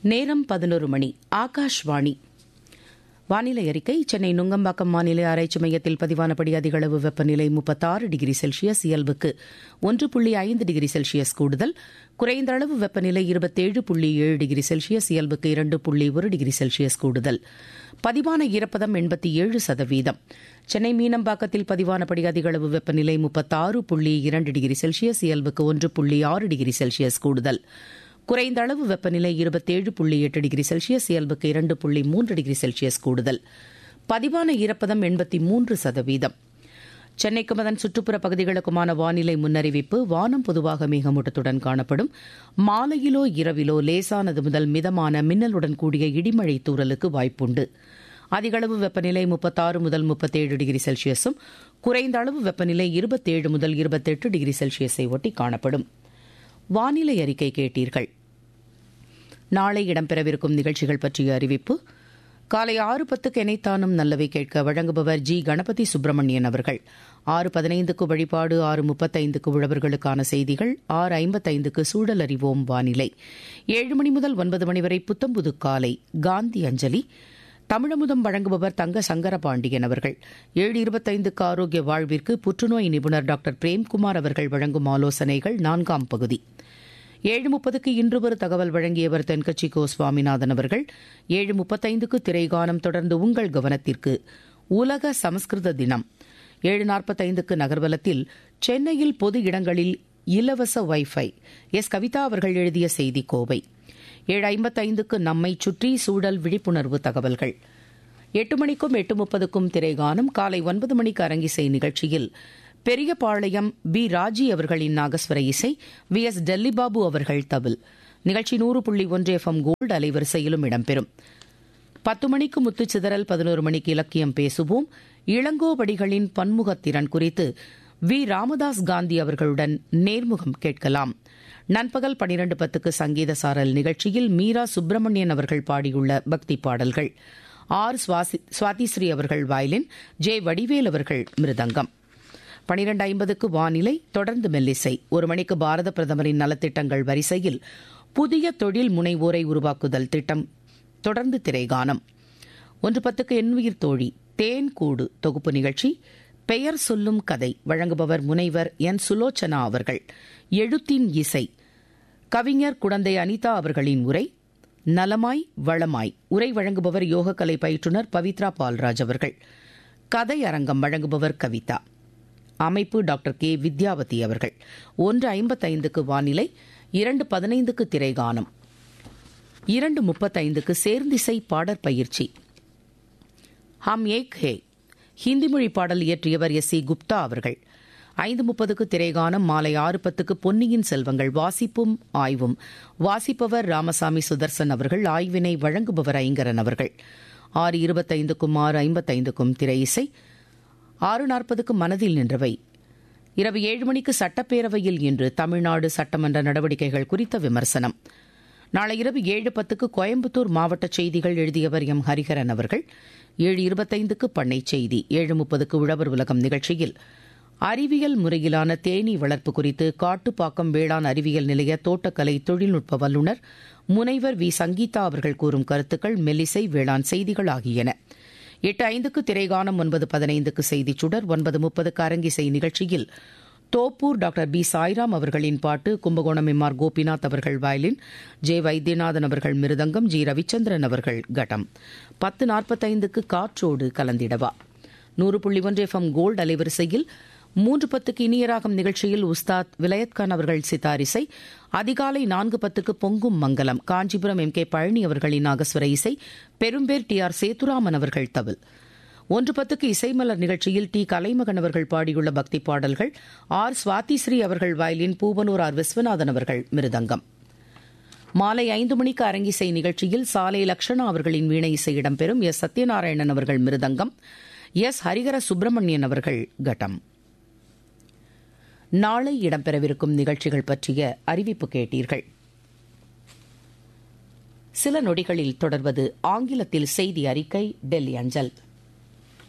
நேரம் பதினோரு மணி ஆகாஷ்வாணி வானிலை அறிக்கை சென்னை நுங்கம்பாக்கம் வானிலை ஆராய்ச்சி மையத்தில் பதிவானபடி அதிகளவு வெப்பநிலை முப்பத்தாறு டிகிரி செல்சியஸ் இயல்புக்கு ஒன்று புள்ளி ஐந்து டிகிரி செல்சியஸ் கூடுதல் குறைந்த அளவு வெப்பநிலை இருபத்தேழு புள்ளி ஏழு டிகிரி செல்சியஸ் இயல்புக்கு இரண்டு புள்ளி ஒரு டிகிரி செல்சியஸ் கூடுதல் பதிவான ஈரப்பதம் எண்பத்தி ஏழு சதவீதம் சென்னை மீனம்பாக்கத்தில் பதிவானபடி அதிகளவு வெப்பநிலை முப்பத்தாறு புள்ளி இரண்டு டிகிரி செல்சியஸ் இயல்புக்கு ஒன்று புள்ளி ஆறு டிகிரி செல்சியஸ் கூடுதல் குறைந்த அளவு வெப்பநிலை இருபத்தேழு புள்ளி எட்டு டிகிரி செல்சியஸ் இயல்புக்கு இரண்டு புள்ளி மூன்று டிகிரி செல்சியஸ் கூடுதல் பதிவான ஈரப்பதம் எண்பத்தி மூன்று சதவீதம் சென்னைக்கும் அதன் சுற்றுப்புற பகுதிகளுக்குமான வானிலை முன்னறிவிப்பு வானம் பொதுவாக மேகமூட்டத்துடன் காணப்படும் மாலையிலோ இரவிலோ லேசானது முதல் மிதமான மின்னலுடன் கூடிய இடிமழை தூறலுக்கு வாய்ப்புண்டு அதிகளவு வெப்பநிலை முப்பத்தாறு முதல் முப்பத்தேழு டிகிரி செல்சியஸும் குறைந்த அளவு வெப்பநிலை இருபத்தேழு முதல் இருபத்தெட்டு டிகிரி செல்சியஸை ஒட்டி காணப்படும் வானிலை அறிக்கை கேட்டீர்கள் நாளை இடம்பெறவிருக்கும் நிகழ்ச்சிகள் பற்றிய அறிவிப்பு காலை ஆறு பத்துக்கு எனைத்தானும் நல்லவை கேட்க வழங்குபவர் ஜி கணபதி சுப்பிரமணியன் அவர்கள் ஆறு பதினைந்துக்கு வழிபாடு ஆறு முப்பத்தைந்துக்கு உழவர்களுக்கான செய்திகள் ஆறு ஐம்பத்தைந்துக்கு சூழல் அறிவோம் வானிலை ஏழு மணி முதல் ஒன்பது மணி வரை புத்தம்புது காலை காந்தி அஞ்சலி தமிழமுதம் வழங்குபவர் தங்க சங்கரபாண்டியன் அவர்கள் ஏழு இருபத்தைந்துக்கு ஆரோக்கிய வாழ்விற்கு புற்றுநோய் நிபுணர் டாக்டர் பிரேம்குமார் அவர்கள் வழங்கும் ஆலோசனைகள் நான்காம் பகுதி ஏழு முப்பதுக்கு இன்று ஒரு தகவல் வழங்கியவர் தென்கட்சி கோ சுவாமிநாதன் அவர்கள் ஏழு முப்பத்தைந்துக்கு திரைகானம் தொடர்ந்து உங்கள் கவனத்திற்கு உலக சமஸ்கிருத தினம் ஏழு நாற்பத்தைந்துக்கு நகர்வலத்தில் சென்னையில் பொது இடங்களில் இலவச வைஃபை எஸ் கவிதா அவர்கள் எழுதிய செய்தி கோவை ஏழு ஐம்பத்தைந்துக்கு நம்மை சுற்றி சூழல் விழிப்புணர்வு தகவல்கள் எட்டு மணிக்கும் எட்டு முப்பதுக்கும் திரைகானம் காலை ஒன்பது மணிக்கு அரங்கிசை நிகழ்ச்சியில் பெரியபாளையம் பி ராஜி அவர்களின் நாகஸ்வர இசை வி எஸ் டெல்லிபாபு அவர்கள் தவில் நிகழ்ச்சி நூறு புள்ளி ஒன்று எஃப் எம் கோல்டு அலைவரிசையிலும் இடம்பெறும் பத்து மணிக்கு முத்துச்சிதறல் பதினோரு மணிக்கு இலக்கியம் பேசுவோம் இளங்கோவடிகளின் பன்முகத்திறன் குறித்து வி ராமதாஸ் காந்தி அவர்களுடன் நேர்முகம் கேட்கலாம் நண்பகல் பனிரண்டு பத்துக்கு சங்கீத சாரல் நிகழ்ச்சியில் மீரா சுப்பிரமணியன் அவர்கள் பாடியுள்ள பக்தி பாடல்கள் ஆர் சுவாதிஸ்ரீ அவர்கள் வயலின் ஜே வடிவேல் அவர்கள் மிருதங்கம் பனிரெண்டு ஐம்பதுக்கு வானிலை தொடர்ந்து மெல்லிசை ஒரு மணிக்கு பாரத பிரதமரின் நலத்திட்டங்கள் வரிசையில் புதிய தொழில் முனைவோரை உருவாக்குதல் திட்டம் தொடர்ந்து திரைகானம் ஒன்று பத்துக்கு எண்ணுயிர் தோழி தேன் கூடு தொகுப்பு நிகழ்ச்சி பெயர் சொல்லும் கதை வழங்குபவர் முனைவர் என் சுலோச்சனா அவர்கள் எழுத்தின் இசை கவிஞர் குடந்தை அனிதா அவர்களின் உரை நலமாய் வளமாய் உரை வழங்குபவர் யோகக்கலை பயிற்றுநர் பவித்ரா பால்ராஜ் அவர்கள் கதை அரங்கம் வழங்குபவர் கவிதா அமைப்பு டாக்டர் கே வித்யாவதி அவர்கள் ஒன்று ஐம்பத்தைந்துக்கு வானிலை இரண்டு பதினைந்துக்கு திரைகானம் இரண்டு முப்பத்தைந்துக்கு சேர்ந்திசை பாடற் பயிற்சி ஹம் ஏக் ஹே ஹிந்தி மொழி பாடல் இயற்றியவர் எஸ் சி குப்தா அவர்கள் ஐந்து முப்பதுக்கு திரைகானம் மாலை ஆறு பத்துக்கு பொன்னியின் செல்வங்கள் வாசிப்பும் ஆய்வும் வாசிப்பவர் ராமசாமி சுதர்சன் அவர்கள் ஆய்வினை வழங்குபவர் ஐங்கரன் அவர்கள் ஆறு இருபத்தைந்துக்கும் ஆறு ஐம்பத்தைந்துக்கும் திரை இசை ஆறு நாற்பதுக்கு மனதில் நின்றவை இரவு ஏழு மணிக்கு சட்டப்பேரவையில் இன்று தமிழ்நாடு சட்டமன்ற நடவடிக்கைகள் குறித்த விமர்சனம் நாளை இரவு ஏழு பத்துக்கு கோயம்புத்தூர் மாவட்ட செய்திகள் எழுதியவர் எம் ஹரிஹரன் அவர்கள் ஏழு இருபத்தைந்துக்கு பண்ணை செய்தி ஏழு முப்பதுக்கு உழவர் உலகம் நிகழ்ச்சியில் அறிவியல் முறையிலான தேனீ வளர்ப்பு குறித்து காட்டுப்பாக்கம் வேளாண் அறிவியல் நிலைய தோட்டக்கலை தொழில்நுட்ப வல்லுநர் முனைவர் வி சங்கீதா அவர்கள் கூறும் கருத்துக்கள் மெல்லிசை வேளாண் செய்திகள் ஆகியன எட்டு ஐந்துக்கு திரைகானம் ஒன்பது பதினைந்துக்கு செய்திச் சுடர் ஒன்பது முப்பதுக்கு அரங்கிசை நிகழ்ச்சியில் தோப்பூர் டாக்டர் பி சாய்ராம் அவர்களின் பாட்டு கும்பகோணம் எம் ஆர் கோபிநாத் அவர்கள் வயலின் ஜே வைத்தியநாதன் அவர்கள் மிருதங்கம் ஜி ரவிச்சந்திரன் அவர்கள் கட்டம் பத்து நாற்பத்தைந்துக்கு காற்றோடு கலந்திடவா நூறு புள்ளி ஒன்று எஃப் எம் கோல்டு அலைவரிசையில் மூன்று பத்துக்கு இனியராகம் நிகழ்ச்சியில் உஸ்தாத் விலயத்கான் அவர்கள் சித்தாரிசை அதிகாலை நான்கு பத்துக்கு பொங்கும் மங்கலம் காஞ்சிபுரம் எம் கே பழனி அவர்களின் நாகஸ்வர இசை பெரும்பேர் டி ஆர் சேத்துராமன் அவர்கள் தவில் ஒன்று பத்துக்கு இசைமலர் நிகழ்ச்சியில் டி கலைமகன் அவர்கள் பாடியுள்ள பக்தி பாடல்கள் ஆர் சுவாதிஸ்ரீ அவர்கள் வயலின் பூவனூர் ஆர் விஸ்வநாதன் அவர்கள் மிருதங்கம் மாலை ஐந்து மணிக்கு அரங்கிசை நிகழ்ச்சியில் சாலை லக்ஷணா அவர்களின் வீணை இசை இடம்பெறும் எஸ் சத்யநாராயணன் அவர்கள் மிருதங்கம் எஸ் ஹரிகர சுப்பிரமணியன் அவர்கள் கட்டம் நாளை இடம்பெறவிருக்கும் நிகழ்ச்சிகள் பற்றிய அறிவிப்பு கேட்டீர்கள் சில நொடிகளில் தொடர்வது ஆங்கிலத்தில் செய்தி அறிக்கை டெல்லி அஞ்சல்